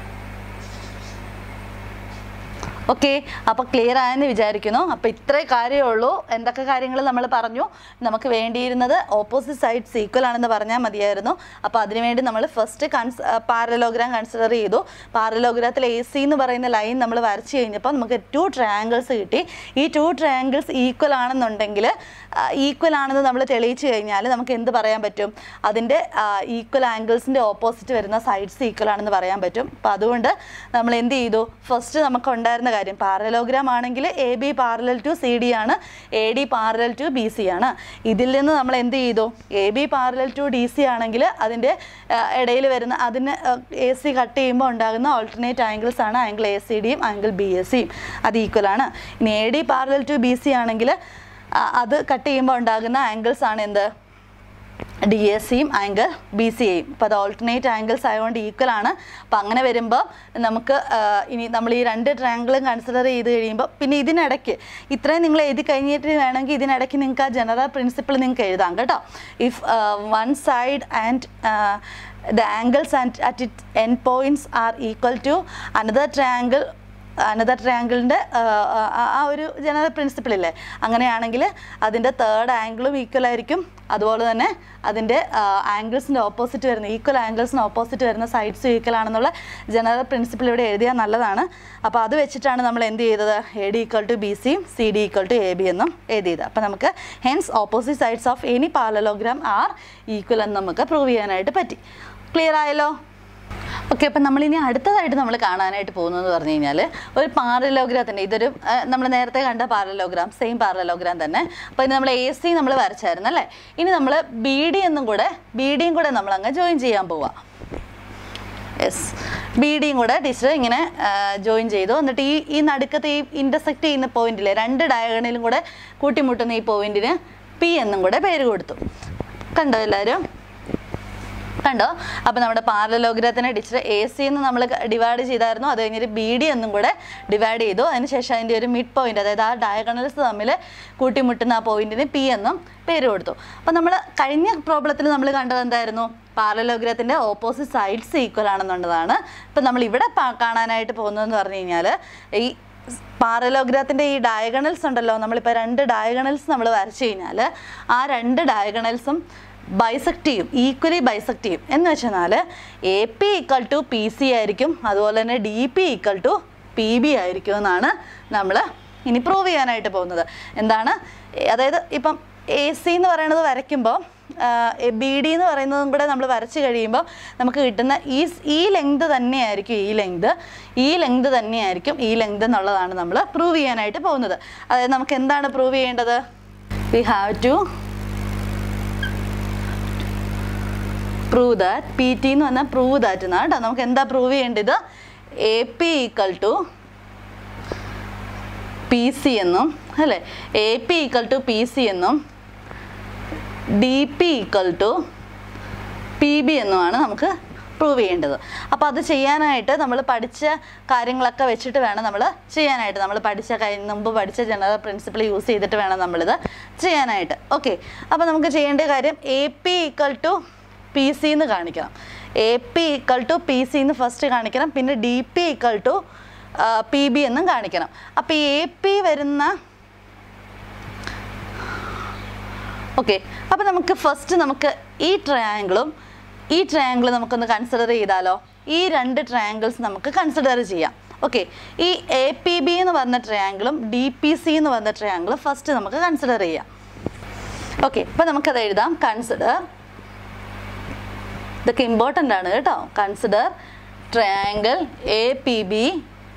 okay അപ്പോൾ ക്ലിയർ ആയെന്ന് വിചാരിക്കുന്നു അപ്പോൾ ഇത്രേ കാര്യമേ ഉള്ളൂ എന്തൊക്കെ കാര്യങ്ങൾ നമ്മൾ പറഞ്ഞു നമുക്ക് വേണ്ടിയിരുന്നത് ഓപ്പോസിറ്റ് സൈഡ്സ് ഈക്വൽ ആണെന്ന് പറഞ്ഞാൽ മതിയായിരുന്നു അപ്പോൾ അതിനുവേണ്ടി നമ്മൾ ഫസ്റ്റ് കൺസ് പാരലോഗ്രാം കൺസിഡർ ചെയ്തു പാരലോഗ്രാത്തിൽ എ സി എന്ന് പറയുന്ന ലൈൻ നമ്മൾ വരച്ച് കഴിഞ്ഞപ്പോൾ നമുക്ക് ടു ട്രയാങ്കിൾസ് കിട്ടി ഈ ടു ട്രയാങ്കിൾസ് ഈക്വൽ ആണെന്നുണ്ടെങ്കിൽ ഈക്വൽ ആണെന്ന് നമ്മൾ തെളിയിച്ചു കഴിഞ്ഞാൽ നമുക്ക് എന്ത് പറയാൻ പറ്റും അതിൻ്റെ ഈക്വൽ ആംഗിൾസിൻ്റെ ഓപ്പോസിറ്റ് വരുന്ന സൈഡ്സ് ഈക്വൽ ആണെന്ന് പറയാൻ പറ്റും അപ്പോൾ അതുകൊണ്ട് നമ്മൾ എന്ത് ചെയ്തു ഫസ്റ്റ് നമുക്ക് ഉണ്ടായിരുന്ന കാര്യം പാരലോഗ്രാം ആണെങ്കിൽ A B parallel to C D ആണ് A D parallel to B C ആണ് ഇതിൽ നിന്ന് നമ്മൾ എന്ത് ചെയ്തു A B parallel to D C ആണെങ്കിൽ അതിൻ്റെ ഇടയിൽ വരുന്ന അതിന് എ സി കട്ട് ചെയ്യുമ്പോൾ ഉണ്ടാകുന്ന ഓൾട്ടർനേറ്റ് ആംഗിൾസ് ആണ് ആംഗിൾ എ സി ഡിയും ആംഗിൾ ബി എസ് സിയും അത് ഈക്വൽ ആണ് ഇനി A D parallel to B C ആണെങ്കിൽ അത് കട്ട് ചെയ്യുമ്പോൾ ഉണ്ടാകുന്ന ആംഗിൾസ് ആണ് എന്ത് ഡി എസ് സിയും ആംഗിൾ ബി സി എയും അപ്പോൾ അത് ഓൾട്ടർനേറ്റ് ആംഗിൾസ് ആയതുകൊണ്ട് ഈക്വൽ ആണ് അപ്പോൾ അങ്ങനെ വരുമ്പോൾ നമുക്ക് ആ, ഇനി നമ്മൾ ഈ രണ്ട് ട്രയാങ്കിളും കൺസിഡർ ചെയ്ത് കഴിയുമ്പോൾ പിന്നെ ഇതിനിടയ്ക്ക് ഇത്രയും നിങ്ങൾ എഴുതി കഴിഞ്ഞിട്ട് വേണമെങ്കിൽ ഇതിനിടയ്ക്ക് നിങ്ങൾക്ക് ആ ജനറൽ പ്രിൻസിപ്പിൾ നിങ്ങൾക്ക് എഴുതാം കേട്ടോ if one side and the angles and at it end points are equal to another triangle another ട്രയാങ്കിളിൻ്റെ ആ ഒരു ജനറൽ പ്രിൻസിപ്പിൾ ഇല്ലേ അങ്ങനെയാണെങ്കിൽ അതിൻ്റെ തേർഡ് ആംഗിളും ഈക്വൽ ആയിരിക്കും അതുപോലെ തന്നെ അതിൻ്റെ ആംഗിൾസിൻ്റെ ഓപ്പോസിറ്റ് വരുന്ന ഈക്വൽ ആംഗിൾസിന് ഓപ്പോസിറ്റ് വരുന്ന സൈഡ്സും ഈക്വൽ ആണെന്നുള്ള ജനറൽ പ്രിൻസിപ്പിൾ ഇവിടെ എഴുതിയാൽ നല്ലതാണ് അപ്പോൾ അത് വെച്ചിട്ടാണ് നമ്മൾ എന്ത് ചെയ്തത് A D equal to B സിയും C D equal to A B എന്നും എഴുതിയത് അപ്പോൾ നമുക്ക് hence opposite sides of any parallelogram are equal എന്ന് നമുക്ക് പ്രൂവ് ചെയ്യാനായിട്ട് പറ്റി ക്ലിയർ ആയല്ലോ ഓക്കെ അപ്പം നമ്മളിനി അടുത്തതായിട്ട് നമ്മൾ കാണാനായിട്ട് പോകുന്നതെന്ന് പറഞ്ഞു കഴിഞ്ഞാൽ ഒരു പാരലോഗ്രാത്തിൻ്റെ ഇതൊരു നമ്മൾ നേരത്തെ കണ്ട പാരലോഗ്രാം സെയിം പാരലോഗ്രാം തന്നെ അപ്പോൾ ഇനി നമ്മൾ എ സി നമ്മൾ വരച്ചായിരുന്നു അല്ലേ ഇനി നമ്മൾ ബി ഡി എന്നും കൂടെ ബി ഡിയും കൂടെ നമ്മൾ അങ്ങ് ജോയിൻ ചെയ്യാൻ പോവാം യെസ് ബി ഡിയും കൂടെ ടീച്ചർ ഇങ്ങനെ ജോയിൻ ചെയ്തു എന്നിട്ട് ഈ ഈ നടുക്കത്തെ ഈ ഇൻ്റർസെക്റ്റ് ചെയ്യുന്ന പോയിന്റിലെ രണ്ട് ഡയഗണലും കൂടെ കൂട്ടിമുട്ടുന്ന ഈ പോയിന്റിന് പി എന്നും കൂടെ പേര് കൊടുത്തു കണ്ടോ എല്ലാവരും കണ്ടോ അപ്പോൾ നമ്മുടെ പാരലോഗ്രത്തിനെ ടീച്ചർ എ സി എന്ന് നമ്മൾ ഡിവൈഡ് ചെയ്തായിരുന്നു അത് കഴിഞ്ഞിട്ട് ബി ഡി എന്നും കൂടെ ഡിവൈഡ് ചെയ്തു അതിനുശേഷം അതിൻ്റെ ഒരു മിഡ് പോയിന്റ് അതായത് ആ ഡയഗണൽസ് തമ്മിൽ കൂട്ടിമുട്ടുന്ന ആ പോയിന്റിന് പി എന്നും പേര് കൊടുത്തു അപ്പോൾ നമ്മൾ കഴിഞ്ഞ പ്രോബ്ലത്തിൽ നമ്മൾ കണ്ടത് എന്തായിരുന്നു പാരലോഗ്രത്തിൻ്റെ ഓപ്പോസിറ്റ് സൈഡ്സ് ഈക്വൽ ആണെന്നുള്ളതാണ് ഇപ്പം നമ്മൾ ഇവിടെ പാ- കാണാനായിട്ട് പോകുന്നതെന്ന് പറഞ്ഞു കഴിഞ്ഞാൽ ഈ പാരലോഗ്രത്തിൻ്റെ ഈ ഡയഗണൽസ് ഉണ്ടല്ലോ നമ്മളിപ്പോൾ രണ്ട് ഡയഗണൽസ് നമ്മൾ വരച്ചു കഴിഞ്ഞാൽ ആ രണ്ട് ഡയഗണൽസും ബൈസെക്ട് ചെയ്യും ഈക്വലി ബൈസെക്ട് ചെയ്യും എന്ന് വെച്ചാൽ A P equal to P C ആയിരിക്കും അതുപോലെ തന്നെ D P equal to P B ആയിരിക്കും എന്നാണ് നമ്മൾ ഇനി പ്രൂവ് ചെയ്യാനായിട്ട് പോകുന്നത് എന്താണ് എ- അതായത് ഇപ്പം എ സി എന്ന് പറയുന്നത് വരയ്ക്കുമ്പോൾ ബി ഡി എന്ന് പറയുന്നതും കൂടെ നമ്മൾ വരച്ച് കഴിയുമ്പോൾ നമുക്ക് കിട്ടുന്ന ഈ സ്- ഈ ലെങ്ത് തന്നെയായിരിക്കും ഈ ലെങ്ത് ഈ ലെങ്ത് തന്നെയായിരിക്കും ഈ ലെങ്ത് എന്നുള്ളതാണ് നമ്മൾ പ്രൂവ് ചെയ്യാനായിട്ട് പോകുന്നത് അതായത് നമുക്ക് എന്താണ് പ്രൂവ് ചെയ്യേണ്ടത് we have to prove that P T എന്ന് പറഞ്ഞാൽ പ്രൂവ് ദാറ്റ് എന്നാണ് കേട്ടോ നമുക്ക് എന്താ പ്രൂവ് ചെയ്യേണ്ടത് A P equal to P C എന്നും അല്ലേ A P equal to P C എന്നും D P equal to P B എന്നുമാണ് നമുക്ക് പ്രൂവ് ചെയ്യേണ്ടത് അപ്പോൾ അത് ചെയ്യാനായിട്ട് നമ്മൾ പഠിച്ച കാര്യങ്ങളൊക്കെ വെച്ചിട്ട് വേണം നമ്മൾ ചെയ്യാനായിട്ട് നമ്മൾ പഠിച്ച കഴിഞ്ഞ മുമ്പ് പഠിച്ച ജനറൽ പ്രിൻസിപ്പിൾ യൂസ് ചെയ്തിട്ട് വേണം നമ്മളിത് ചെയ്യാനായിട്ട് ഓക്കെ അപ്പോൾ നമുക്ക് ചെയ്യേണ്ട കാര്യം A P equal to P C എന്ന് കാണിക്കണം A P equal to P C എന്ന് ഫസ്റ്റ് കാണിക്കണം പിന്നെ D P equal to P B എന്നും കാണിക്കണം അപ്പോൾ എ പി വരുന്ന ഓക്കെ അപ്പോൾ നമുക്ക് ഫസ്റ്റ് നമുക്ക് ഈ ട്രയാങ്കിളും ഈ ട്രയാങ്കിൾ നമുക്കൊന്ന് കൺസിഡർ ചെയ്താലോ ഈ രണ്ട് ട്രയാങ്കിൾസ് നമുക്ക് കൺസിഡർ ചെയ്യാം ഓക്കെ ഈ എ പി ബി എന്ന് പറഞ്ഞ ട്രയാങ്കിളും ഡി പി സി എന്ന് പറഞ്ഞ ട്രയാങ്കിളും ഫസ്റ്റ് നമുക്ക് കൺസിഡർ ചെയ്യാം ഓക്കെ അപ്പോൾ നമുക്കത് എഴുതാം കൺസിഡർ ഇതൊക്കെ ഇമ്പോർട്ടൻ്റ് ആണ് കേട്ടോ consider triangle A P B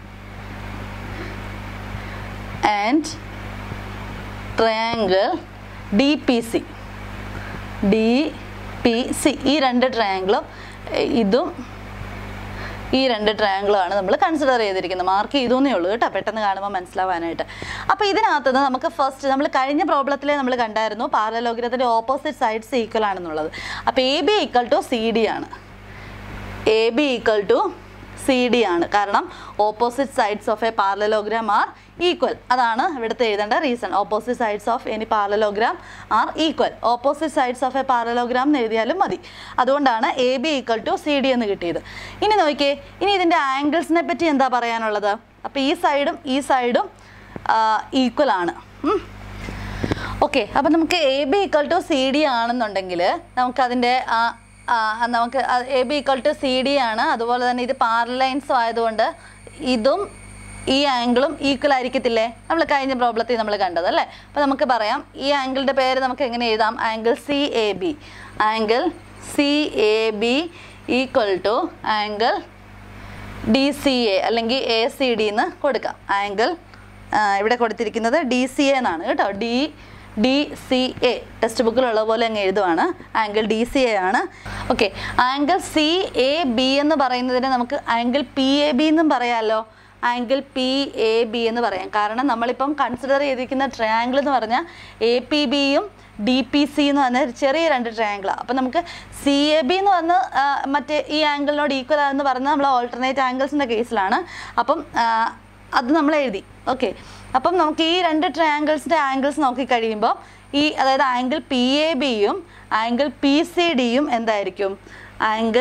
and triangle D P C D P C ഈ രണ്ട് ട്രയാങ്കിളും ഇതും ഈ രണ്ട് ട്രയാങ്കിളുമാണ് നമ്മൾ കൺസിഡർ ചെയ്തിരിക്കുന്നത് മാർക്ക് ചെയ്തേ ഉള്ളൂ കേട്ടോ പെട്ടെന്ന് കാണുമ്പോൾ മനസ്സിലാവാനായിട്ട് അപ്പോൾ ഇതിനകത്ത് നിന്ന് നമുക്ക് ഫസ്റ്റ് നമ്മൾ കഴിഞ്ഞ പ്രോബ്ലത്തിലെ നമ്മൾ കണ്ടായിരുന്നു പാരലോഗ്രത്തിൻ്റെ ഓപ്പോസിറ്റ് സൈഡ്സ് ഈക്വൽ ആണെന്നുള്ളത് അപ്പോൾ A B equal to C D ആണ് A B equal to C D ആണ് കാരണം opposite sides of a parallelogram are equal അതാണ് ഇവിടുത്തെ എഴുതേണ്ട reason opposite sides of any parallelogram are equal opposite sides of a parallelogram എന്ന് എഴുതിയാലും മതി അതുകൊണ്ടാണ് A B equal to C D എന്ന് കിട്ടിയത് ഇനി നോക്കിയേ ഇനി ഇതിൻ്റെ ആംഗിൾസിനെ പറ്റി എന്താ പറയാനുള്ളത് അപ്പോൾ ഈ സൈഡും ഈ സൈഡും ഈക്വൽ ആണ് ഉം. ഓക്കെ അപ്പം നമുക്ക് A B equal to C D ആണെന്നുണ്ടെങ്കിൽ നമുക്കതിൻ്റെ ആ ആ, നമുക്ക് A B equal to C D ആണ് അതുപോലെ തന്നെ ഇത് പാരലൈൻസും ആയതുകൊണ്ട് ഇതും ഈ ആംഗിളും ഈക്വൽ ആയിരിക്കത്തില്ലേ നമ്മൾ കഴിഞ്ഞ പ്രോബ്ലത്തിൽ നമ്മൾ കണ്ടത് അല്ലേ അപ്പോൾ നമുക്ക് പറയാം ഈ ആംഗിളിൻ്റെ പേര് നമുക്ക് എങ്ങനെ എഴുതാം angle C A B angle C A B equal to angle D C A അല്ലെങ്കിൽ എ സി ഡി എന്ന് കൊടുക്കാം ആംഗിൾ ഇവിടെ കൊടുത്തിരിക്കുന്നത് ഡി സി എ എന്നാണ് കേട്ടോ D D C A text ബുക്കിലുള്ള പോലെ അങ്ങ് എഴുതുവാണ് ആംഗിൾ ഡി സി എ ആണ് okay angle C A B എന്ന് പറയുന്നതിന് നമുക്ക് ആംഗിൾ പി എ ബി എന്നും പറയാമല്ലോ ആംഗിൾ പി എ ബി എന്ന് പറയാം കാരണം നമ്മളിപ്പം കൺസിഡർ ചെയ്തിരിക്കുന്ന ട്രയാങ്കിൾ എന്ന് പറഞ്ഞാൽ എ പി ബിയും ഡി പി സി എന്ന് പറഞ്ഞ ചെറിയ രണ്ട് ട്രയാങ്കിളാണ് അപ്പം നമുക്ക് സി എ ബി എന്ന് പറഞ്ഞ ആ, മറ്റേ ഈ ആംഗിളിനോട് ഈക്വൽ ആണെന്ന് പറഞ്ഞാൽ നമ്മൾ ഓൾട്ടർനേറ്റ് ആംഗിൾസിൻ്റെ കേസിലാണ് അപ്പം ആ, അത് നമ്മൾ എഴുതി ഓക്കെ അപ്പം നമുക്ക് ഈ രണ്ട് ട്രയാങ്കിൾസിൻ്റെ ആംഗിൾസ് നോക്കിക്കഴിയുമ്പോൾ ഈ അതായത് ആംഗിൾ പി എ ബിയും ആംഗിൾ പി സി ഡിയും എന്തായിരിക്കും ആംഗിൾ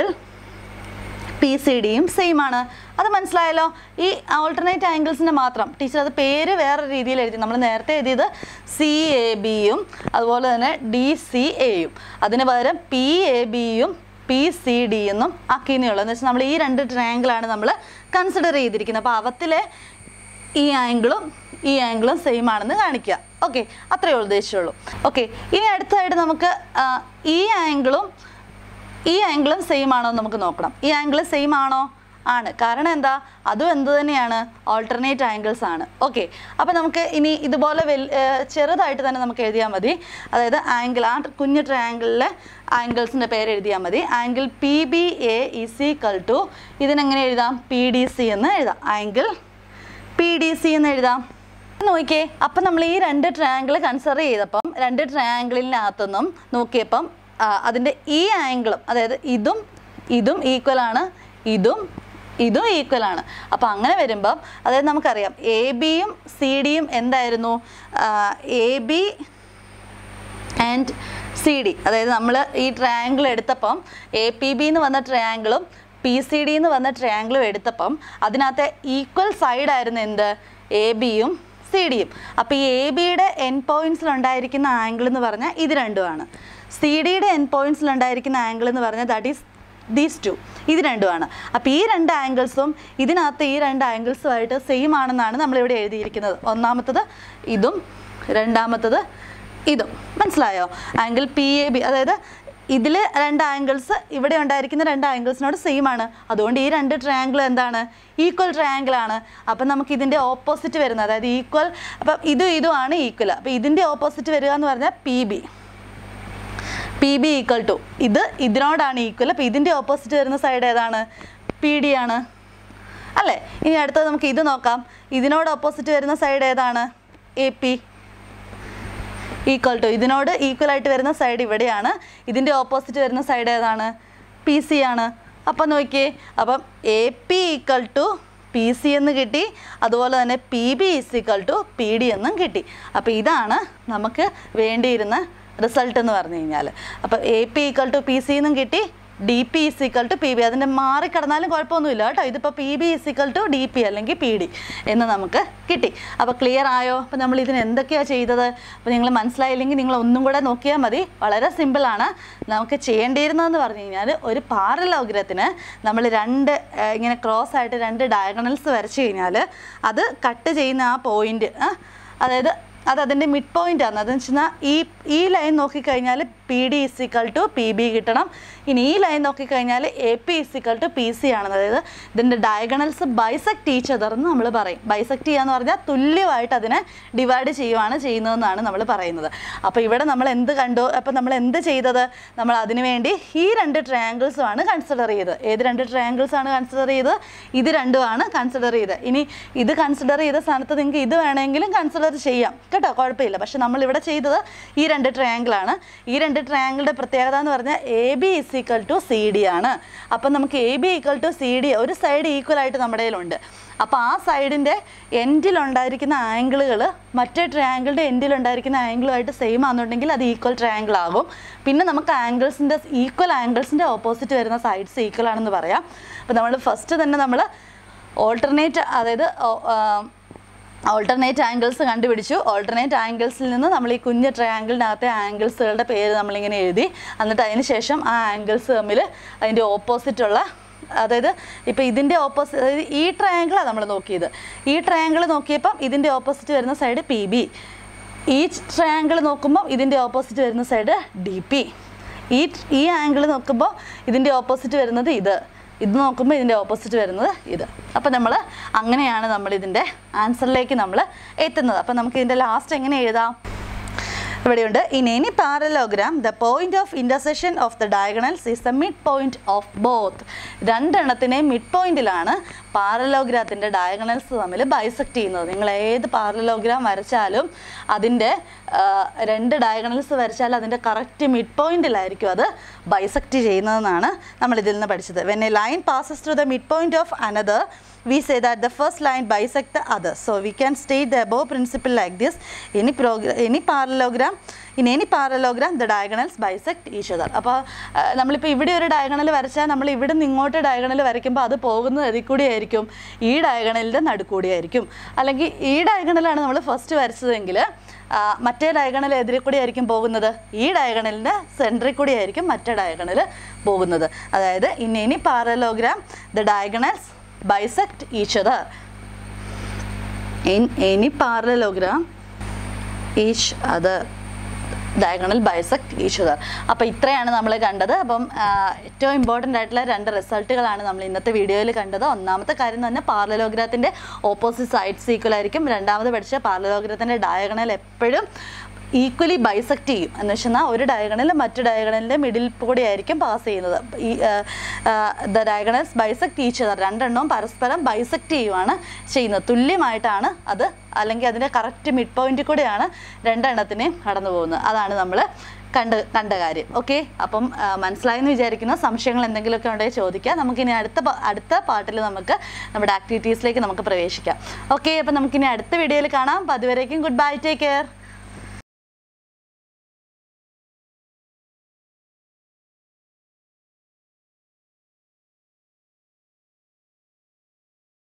പി സി ഡിയും സെയിം ആണ് അത് മനസ്സിലായല്ലോ ഈ ആൾട്ടർനേറ്റ് ആംഗിൾസിന് മാത്രം ടീച്ചർ അത് പേര് വേറെ രീതിയിൽ എഴുതി നമ്മൾ നേരത്തെ എഴുതിയത് സി എ ബിയും അതുപോലെ തന്നെ ഡി സി എയും അതിന് പകരം പി എ ബിയും പി സി ഡി എന്നും ആക്കിയെന്നുള്ളൂ എന്ന് വെച്ചാൽ നമ്മൾ ഈ രണ്ട് ട്രയാങ്കിളാണ് നമ്മൾ കൺസിഡർ ചെയ്തിരിക്കുന്നത് അപ്പോൾ അവത്തിലെ ഈ ആംഗിളും ഈ ആംഗിളും സെയിം ആണെന്ന് കാണിക്കുക ഓക്കെ അത്രയേ ഉദ്ദേശിച്ചുള്ളൂ ഓക്കെ ഇനി അടുത്തതായിട്ട് നമുക്ക് ആ, ഈ ആംഗിളും ഈ ആംഗിളും സെയിം ആണോ എന്ന് നമുക്ക് നോക്കണം ഈ ആംഗിൾ സെയിം ആണോ ആണ് കാരണം എന്താ അതും എന്ത് തന്നെയാണ് ഓൾട്ടർനേറ്റ് ആംഗിൾസ് ആണ് ഓക്കെ അപ്പോൾ നമുക്ക് ഇനി ഇതുപോലെ വെൽ ഏർ ചെറുതായിട്ട് തന്നെ നമുക്ക് എഴുതിയാൽ മതി അതായത് ആംഗിൾ ആ കുഞ്ഞു ട്രയാങ്കിളിലെ ആംഗിൾസിൻ്റെ പേര് എഴുതിയാൽ മതി angle P B A is equal to ഇതിനെങ്ങനെ എഴുതാം പി ഡി സി എന്ന് എഴുതാം ആംഗിൾ പി ഡി സി എന്ന് എഴുതാം നോക്കിയേ അപ്പം നമ്മൾ ഈ രണ്ട് ട്രയാങ്കിൾ കൺസിഡർ ചെയ്തപ്പം രണ്ട് ട്രയാങ്കിളിനകത്തുനിന്നും നോക്കിയപ്പം ആ, അതിൻ്റെ ഈ ആംഗിളും അതായത് ഇതും ഇതും ഈക്വൽ ആണ് ഇതും ഇതും ഈക്വൽ ആണ് അപ്പോൾ അങ്ങനെ വരുമ്പം അതായത് നമുക്കറിയാം എ ബിയും സി ഡിയും എന്തായിരുന്നു A B and C D അതായത് നമ്മൾ ഈ ട്രയാങ്കിൾ എടുത്തപ്പം എ പി ബി എന്ന് വന്ന ട്രയാങ്കിളും പി സി ഡി എന്ന് വന്ന ട്രയാങ്കിളും എടുത്തപ്പം അതിനകത്തെ ഈക്വൽ സൈഡ് ആയിരുന്നു എന്ത് എ ബിയും സി ഡിയും അപ്പോൾ ഈ എ ബിയുടെ എൻ പോയിന്റ്സിൽ ഉണ്ടായിരിക്കുന്ന ആംഗിൾ എന്ന് പറഞ്ഞാൽ ഇത് രണ്ടുമാണ് സി ഡിയുടെ എൻ പോയിന്റ്സിൽ ഉണ്ടായിരിക്കുന്ന ആംഗിൾ എന്ന് പറഞ്ഞാൽ ദാറ്റ് ഈസ് ദീസ് ടു ഇത് രണ്ടുമാണ് അപ്പോൾ ഈ രണ്ട് ആംഗിൾസും ഇതിനകത്ത് ഈ രണ്ട് ആംഗിൾസുമായിട്ട് സെയിം ആണെന്നാണ് നമ്മളിവിടെ എഴുതിയിരിക്കുന്നത് ഒന്നാമത്തത് ഇതും രണ്ടാമത്തത് ഇതും മനസ്സിലായോ ആംഗിൾ പി എ ബി അതായത് ഇതിൽ രണ്ട് ആംഗിൾസ് ഇവിടെ ഉണ്ടായിരിക്കുന്ന രണ്ട് ആംഗിൾസിനോട് സെയിം ആണ് അതുകൊണ്ട് ഈ രണ്ട് ട്രയാങ്കിൾ എന്താണ് ഈക്വൽ ട്രയാങ്കിൾ ആണ് അപ്പം നമുക്ക് ഇതിൻ്റെ ഓപ്പോസിറ്റ് വരുന്നത് അതായത് ഈക്വൽ അപ്പം ഇതും ഇതും ആണ് ഈക്വൽ അപ്പോൾ ഇതിൻ്റെ ഓപ്പോസിറ്റ് വരിക എന്ന് പറഞ്ഞാൽ P B P B equal to ഇത് ഇതിനോടാണ് ഈക്വൽ അപ്പോൾ ഇതിൻ്റെ ഓപ്പോസിറ്റ് വരുന്ന സൈഡ് ഏതാണ് പി ഡി ആണ് അല്ലേ ഇനി അടുത്തത് നമുക്ക് ഇത് നോക്കാം ഇതിനോട് ഓപ്പോസിറ്റ് വരുന്ന സൈഡ് ഏതാണ് എ പി ഈക്വൽ ടു ഇതിനോട് ഈക്വൽ ആയിട്ട് വരുന്ന സൈഡ് ഇവിടെയാണ് ഇതിൻ്റെ ഓപ്പോസിറ്റ് വരുന്ന സൈഡ് ഏതാണ് പി സി ആണ് അപ്പം നോക്കിയേ അപ്പം A P equal to P C എന്ന് കിട്ടി അതുപോലെ തന്നെ P B is equal to P D എന്നും കിട്ടി അപ്പോൾ ഇതാണ് നമുക്ക് വേണ്ടിയിരുന്ന റിസൾട്ട് എന്ന് പറഞ്ഞു കഴിഞ്ഞാൽ അപ്പോൾ A P equal to P C എന്നും കിട്ടി D P is equal to P B അതിൻ്റെ മാറിക്കിടന്നാലും കുഴപ്പമൊന്നുമില്ല കേട്ടോ ഇതിപ്പോൾ P B is equal to D P അല്ലെങ്കിൽ പി ഡി എന്ന് നമുക്ക് കിട്ടി അപ്പോൾ ക്ലിയർ ആയോ അപ്പോൾ നമ്മൾ ഇതിന് എന്തൊക്കെയാണ് ചെയ്തത് അപ്പോൾ നിങ്ങൾ മനസ്സിലായില്ലെങ്കിൽ നിങ്ങൾ ഒന്നും കൂടെ നോക്കിയാൽ മതി വളരെ സിമ്പിളാണ് നമുക്ക് ചെയ്യേണ്ടിയിരുന്നതെന്ന് പറഞ്ഞു കഴിഞ്ഞാൽ ഒരു പാരലോഗ്രത്തിന് നമ്മൾ രണ്ട് ഏഹ്, ഇങ്ങനെ ക്രോസ് ആയിട്ട് രണ്ട് ഡയഗണൽസ് വരച്ച് കഴിഞ്ഞാൽ അത് കട്ട് ചെയ്യുന്ന ആ പോയിന്റ് അതായത് അത് അതിൻ്റെ മിഡ് പോയിന്റ് ആണ് അതെന്ന് വെച്ചാൽ ഈ ഈ ലൈൻ നോക്കിക്കഴിഞ്ഞാൽ P D is equal to P B കിട്ടണം ഇനി ഈ ലൈൻ നോക്കിക്കഴിഞ്ഞാൽ A P is equal to P C ആണ് അതായത് ഇതിൻ്റെ ഡയഗണൽസ് ബൈസെക്ട് ഈച്ച് അതർ എന്ന് നമ്മൾ പറയും ബൈസെക്ട് ചെയ്യുക എന്ന് പറഞ്ഞാൽ തുല്യമായിട്ട് അതിനെ ഡിവൈഡ് ചെയ്യുവാണ് ചെയ്യുന്നതെന്നാണ് നമ്മൾ പറയുന്നത് അപ്പോൾ ഇവിടെ നമ്മൾ എന്ത് കണ്ടു അപ്പോൾ നമ്മൾ എന്ത് ചെയ്തത് നമ്മൾ അതിനു വേണ്ടി ഈ രണ്ട് ട്രയാങ്കിൾസും ആണ് കൺസിഡർ ചെയ്തത് ഏത് രണ്ട് ട്രയാങ്കിൾസ് ആണ് കൺസിഡർ ചെയ്തത് ഇത് രണ്ടുമാണ് കൺസിഡർ ചെയ്തത് ഇനി ഇത് കൺസിഡർ ചെയ്ത സ്ഥാനത്ത് നിങ്ങൾക്ക് ഇത് വേണമെങ്കിലും കൺസിഡർ ചെയ്യാം കേട്ടോ കുഴപ്പമില്ല പക്ഷെ നമ്മൾ ഇവിടെ ചെയ്തത് ഈ രണ്ട് ട്രയാങ്കിളാണ് ഈ രണ്ട് ട്രയാങ്കിളുടെ പ്രത്യേകത എന്ന് പറഞ്ഞാൽ A B is equal to C D ആണ് അപ്പം നമുക്ക് A B equal to C D ഒരു സൈഡ് ഈക്വൽ ആയിട്ട് നമ്മുടെ കയ്യിലുണ്ട് അപ്പോൾ ആ സൈഡിൻ്റെ എൻഡിലുണ്ടായിരിക്കുന്ന ആംഗിളുകൾ മറ്റേ ട്രയാങ്കിളുടെ എൻഡിലുണ്ടായിരിക്കുന്ന ആംഗിളുമായിട്ട് സെയിം ആണെന്നുണ്ടെങ്കിൽ അത് ഈക്വൽ ട്രയാങ്കിൾ ആകും പിന്നെ നമുക്ക് ആംഗിൾസിൻ്റെ ഈക്വൽ ആംഗിൾസിൻ്റെ ഓപ്പോസിറ്റ് വരുന്ന സൈഡ്സ് ഈക്വൽ ആണെന്ന് പറയാം അപ്പോൾ നമ്മൾ ഫസ്റ്റ് തന്നെ നമ്മൾ ഓൾട്ടർനേറ്റ് അതായത് ഓൾട്ടർനേറ്റ് ആംഗിൾസ് കണ്ടുപിടിച്ചു ഓൾട്ടർനേറ്റ് ആംഗിൾസിൽ നിന്ന് നമ്മൾ ഈ കുഞ്ഞ് ട്രയാങ്കിളിനകത്തെ ആംഗിൾസുകളുടെ പേര് നമ്മളിങ്ങനെ എഴുതി എന്നിട്ട് അതിന് ശേഷം ആ ആംഗിൾസ് തമ്മിൽ അതിൻ്റെ ഓപ്പോസിറ്റുള്ള അതായത് ഇപ്പോൾ ഇതിൻ്റെ ഓപ്പോസിറ്റ് അതായത് ഈ ട്രയാങ്കിളാണ് നമ്മൾ നോക്കിയത് ഈ ട്രയാങ്കിൾ നോക്കിയപ്പം ഇതിൻ്റെ ഓപ്പോസിറ്റ് വരുന്ന സൈഡ് പി ബി ഈ ട്രയാങ്കിൾ നോക്കുമ്പോൾ ഇതിൻ്റെ ഓപ്പോസിറ്റ് വരുന്ന സൈഡ് ഡി പി ഈ ഈ ആംഗിൾ നോക്കുമ്പോൾ ഇതിൻ്റെ ഓപ്പോസിറ്റ് വരുന്നത് ഇത് ഇത് നോക്കുമ്പോൾ ഇതിൻ്റെ ഓപ്പോസിറ്റ് വരുന്നത് ഇത് അപ്പോൾ നമ്മൾ അങ്ങനെയാണ് നമ്മൾ ഇതിൻ്റെ ആൻസറിലേക്ക് നമ്മൾ എത്തുന്നത് അപ്പോൾ നമുക്ക് ഇതിൻ്റെ ലാസ്റ്റ് എങ്ങനെ എഴുതാം ഇവിടെയുണ്ട് in any parallelogram the point of intersection of the diagonals is the mid point of both രണ്ടെണ്ണത്തിനെയും മിഡ് പോയിന്റിലാണ് പാരലോഗ്രാത്തിൻ്റെ ഡയഗണൽസ് തമ്മിൽ ബൈസെക്ട് ചെയ്യുന്നത് നിങ്ങൾ ഏത് പാരലോഗ്രാം വരച്ചാലും അതിൻ്റെ ആ, രണ്ട് ഡയഗണൽസ് വരച്ചാൽ അതിൻ്റെ കറക്റ്റ് മിഡ് പോയിന്റിലായിരിക്കും അത് ബൈസെക്ട് ചെയ്യുന്നതെന്നാണ് നമ്മൾ ഇതിൽ നിന്ന് പഠിച്ചത് when a line passes through the mid point of another we say that the first line bisect the other. So we can state the above principle like this. Any, progr- any parallelogram, in any parallelogram, the diagonals bisect each other. അപ്പോൾ നമ്മളിപ്പോൾ ഇവിടെ ഒരു diagonal വരച്ചാൽ നമ്മൾ ഇവിടെ നിന്ന് ഇങ്ങോട്ട് diagonal വരയ്ക്കുമ്പോൾ അത് പോകുന്നത് അതിൽ കൂടി ആയിരിക്കും ഈ ഡയഗണലിൻ്റെ നടുക്കൂടി ആയിരിക്കും അല്ലെങ്കിൽ ഈ ഡയഗണലാണ് നമ്മൾ ഫസ്റ്റ് വരച്ചതെങ്കിൽ ആ, മറ്റേ ഡയഗണൽ എതിരെ കൂടി ആയിരിക്കും പോകുന്നത് ഈ ഡയഗണലിൻ്റെ സെൻറ്ററിൽ കൂടി ആയിരിക്കും മറ്റേ ഡയഗണൽ പോകുന്നത് അതായത് in any parallelogram the diagonals bisect each other in any parallelogram each other diagonal bisect each other അപ്പോൾ ഇത്രയാണ് നമ്മൾ കണ്ടത് അപ്പം ആ, ഏറ്റവും ഇമ്പോർട്ടൻ്റ് ആയിട്ടുള്ള രണ്ട് റിസൾട്ടുകളാണ് നമ്മൾ ഇന്നത്തെ വീഡിയോയിൽ കണ്ടത് ഒന്നാമത്തെ കാര്യം തന്നെ പാർലലോഗ്രത്തിൻ്റെ ഓപ്പോസിറ്റ് സൈഡ്സ് ഈക്വൽ ആയിരിക്കും രണ്ടാമത് പഠിച്ച പാർലലോഗ്രത്തിൻ്റെ ഡയഗണൽ എപ്പോഴും ഈക്വലി ബൈസെക്ട് ചെയ്യും എന്ന് വെച്ചാൽ ഒരു ഡയഗണൽ മറ്റു ഡയഗണലിൻ്റെ മിഡിൽ കൂടി ആയിരിക്കും പാസ് ചെയ്യുന്നത് ഈ the diagonals bisect each other രണ്ടെണ്ണവും പരസ്പരം ബൈസെക്ട് ചെയ്യുവാണ് ചെയ്യുന്നത് തുല്യമായിട്ടാണ് അത് അല്ലെങ്കിൽ അതിൻ്റെ കറക്റ്റ് മിഡ് പോയിന്റിൽ കൂടെയാണ് രണ്ടെണ്ണത്തിനെയും കടന്നു പോകുന്നത് അതാണ് നമ്മൾ കണ്ട് കണ്ട കാര്യം ഓക്കെ അപ്പം ആ, മനസ്സിലായെന്ന് വിചാരിക്കുന്ന സംശയങ്ങൾ എന്തെങ്കിലുമൊക്കെ ഉണ്ടെങ്കിൽ ചോദിക്കാം നമുക്കിനി അടുത്ത പ- അടുത്ത പാട്ടിൽ നമുക്ക് നമ്മുടെ ആക്ടിവിറ്റീസിലേക്ക് നമുക്ക് പ്രവേശിക്കാം ഓക്കെ അപ്പം നമുക്കിനി അടുത്ത വീഡിയോയിൽ കാണാം അപ്പം അതുവരേക്കും ഗുഡ് ബൈ ടേക്ക് കെയർ